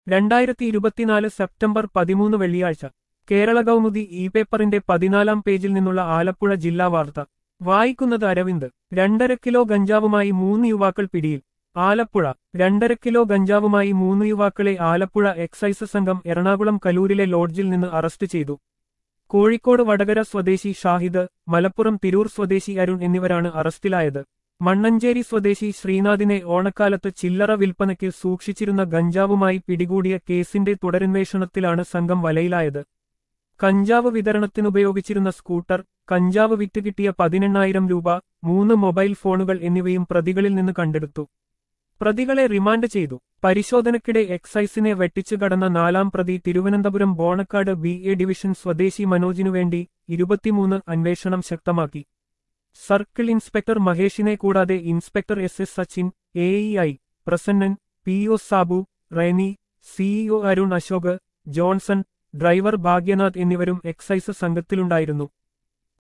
രണ്ടായിരത്തി ഇരുപത്തിനാല് സെപ്റ്റംബർ പതിമൂന്ന് വെള്ളിയാഴ്ച കേരള കൗമുദി ഇ പേപ്പറിന്റെ പതിനാലാം പേജിൽ നിന്നുള്ള ആലപ്പുഴ ജില്ലാ വാർത്ത വായിക്കുന്നത് അരവിന്ദ് രണ്ടര കിലോ ഗഞ്ചാവുമായി മൂന്ന് യുവാക്കൾ പിടിയിൽ ആലപ്പുഴ രണ്ടര കിലോ ഗഞ്ചാവുമായി മൂന്ന് യുവാക്കളെ ആലപ്പുഴ എക്സൈസ് സംഘം എറണാകുളം കലൂരിലെ ലോഡ്ജിൽ നിന്ന് അറസ്റ്റ് ചെയ്തു കോഴിക്കോട് വടകര സ്വദേശി ഷാഹിദ് മലപ്പുറം തിരൂർ സ്വദേശി അരുൺ എന്നിവരാണ് അറസ്റ്റിലായത് മണ്ണഞ്ചേരി സ്വദേശി ശ്രീനാഥിനെ ഓണക്കാലത്ത് ചില്ലറ വിൽപ്പനയ്ക്ക് സൂക്ഷിച്ചിരുന്ന ഗഞ്ചാവുമായി പിടികൂടിയ കേസിന്റെ തുടരന്വേഷണത്തിലാണ് സംഘം വലയിലായത് കഞ്ചാവ് വിതരണത്തിനുപയോഗിച്ചിരുന്ന സ്കൂട്ടർ കഞ്ചാവ് വിറ്റ് കിട്ടിയ പതിനെണ്ണായിരം രൂപ മൂന്ന് മൊബൈൽ ഫോണുകൾ എന്നിവയും പ്രതികളിൽ നിന്ന് കണ്ടെടുത്തു പ്രതികളെ റിമാൻഡ് ചെയ്തു പരിശോധനയ്ക്കിടെ എക്സൈസിനെ വെട്ടിച്ചു കടന്ന നാലാം പ്രതി Thiruvananthapuram Bonakkad B A division സ്വദേശി മനോജിനു വേണ്ടി ഇരുപത്തിമൂന്ന് അന്വേഷണം ശക്തമാക്കി സർക്കിൾ ഇൻസ്പെക്ടർ മഹേഷിനെ കൂടാതെ inspector S S Sachin A E I Prasannan P O Sabu Reni CEO Arun Ashok Johnson driver Bhagyanath എന്നിവരും എക്സൈസ് സംഘത്തിലുണ്ടായിരുന്നു